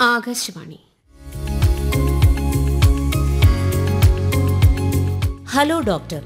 Akashvani hello doctor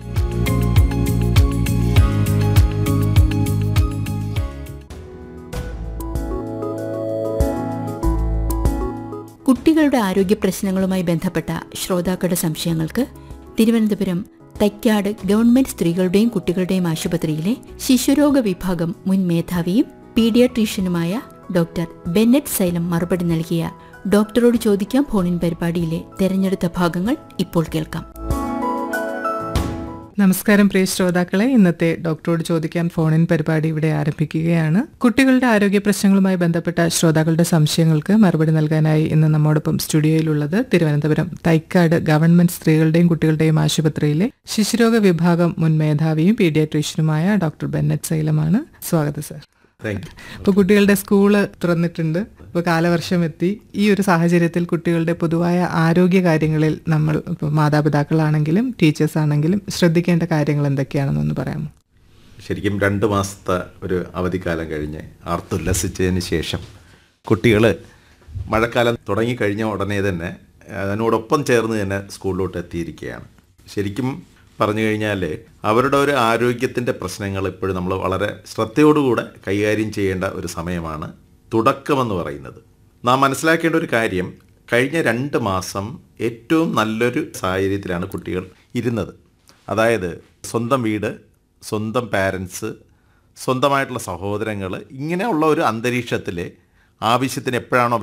കുട്ടികളുടെ ആരോഗ്യ പ്രശ്നങ്ങളുമായി ബന്ധപ്പെട്ട ശ്രോതാക്കളുടെ സംശയങ്ങൾക്ക് തിരുവനന്തപുരം തൈക്കാട് ഗവൺമെന്റ് സ്ത്രീകളുടെയും കുട്ടികളുടെയും ആശുപത്രിയിലെ ശിശുരോഗ വിഭാഗം മുൻ മേധാവിയും പീഡിയാട്രീഷ്യനുമായ ഡോക്ടർ ബെന്നറ്റ് സൈലം മറുപടി നൽകിയ ഡോക്ടറോട് ചോദിക്കാം ഫോണിൻ പരിപാടിയിലെ തെരഞ്ഞെടുത്ത ഭാഗങ്ങൾ ഇപ്പോൾ കേൾക്കാം നമസ്കാരം പ്രിയ ശ്രോതാക്കളെ ഇന്നത്തെ ഡോക്ടറോട് ചോദിക്കാൻ ഫോണിൻ പരിപാടി ഇവിടെ ആരംഭിക്കുകയാണ് കുട്ടികളുടെ ആരോഗ്യ പ്രശ്നങ്ങളുമായി ബന്ധപ്പെട്ട ശ്രോതാക്കളുടെ സംശയങ്ങൾക്ക് മറുപടി നൽകാനായി ഇന്ന് നമ്മോടൊപ്പം സ്റ്റുഡിയോയിലുള്ളത് തിരുവനന്തപുരം തൈക്കാട് ഗവൺമെന്റ് സ്ത്രീകളുടെയും കുട്ടികളുടെയും ആശുപത്രിയിലെ ശിശുരോഗ വിഭാഗം മുൻ മേധാവിയും പീഡിയാട്രീഷ്യനുമായ ഡോക്ടർ ബെന്നറ്റ് സൈലമാണ് സ്വാഗതം സർ താങ്ക് യു ഇപ്പോൾ കുട്ടികളുടെ സ്കൂള് തുറന്നിട്ടുണ്ട് ഇപ്പോൾ കാലവർഷം എത്തി ഈ ഒരു സാഹചര്യത്തിൽ കുട്ടികളുടെ പൊതുവായ ആരോഗ്യ കാര്യങ്ങളിൽ നമ്മൾ ഇപ്പോൾ മാതാപിതാക്കളാണെങ്കിലും ടീച്ചേഴ്സ് ആണെങ്കിലും ശ്രദ്ധിക്കേണ്ട കാര്യങ്ങൾ എന്തൊക്കെയാണെന്നൊന്ന് പറയാമോ ശരിക്കും രണ്ട് മാസത്തെ ഒരു അവധിക്കാലം കഴിഞ്ഞ് ആർത്തുല്ലസിച്ചതിന് ശേഷം കുട്ടികൾ മഴക്കാലം തുടങ്ങിക്കഴിഞ്ഞ ഉടനെ തന്നെ അതിനോടൊപ്പം ചേർന്ന് തന്നെ സ്കൂളിലോട്ട് എത്തിയിരിക്കുകയാണ് ശരിക്കും പറഞ്ഞു കഴിഞ്ഞാൽ അവരുടെ ഒരു ആരോഗ്യത്തിൻ്റെ പ്രശ്നങ്ങൾ ഇപ്പോഴും നമ്മൾ വളരെ ശ്രദ്ധയോടുകൂടെ കൈകാര്യം ചെയ്യേണ്ട ഒരു സമയമാണ് തുടക്കമെന്ന് പറയുന്നത് നാം മനസ്സിലാക്കേണ്ട ഒരു കാര്യം കഴിഞ്ഞ രണ്ട് മാസം ഏറ്റവും നല്ലൊരു സാഹചര്യത്തിലാണ് കുട്ടികൾ ഇരുന്നത് അതായത് സ്വന്തം വീട് സ്വന്തം പാരൻസ് സ്വന്തമായിട്ടുള്ള സഹോദരങ്ങൾ ഇങ്ങനെയുള്ള ഒരു അന്തരീക്ഷത്തിൽ ആവശ്യത്തിന് എപ്പോഴാണോ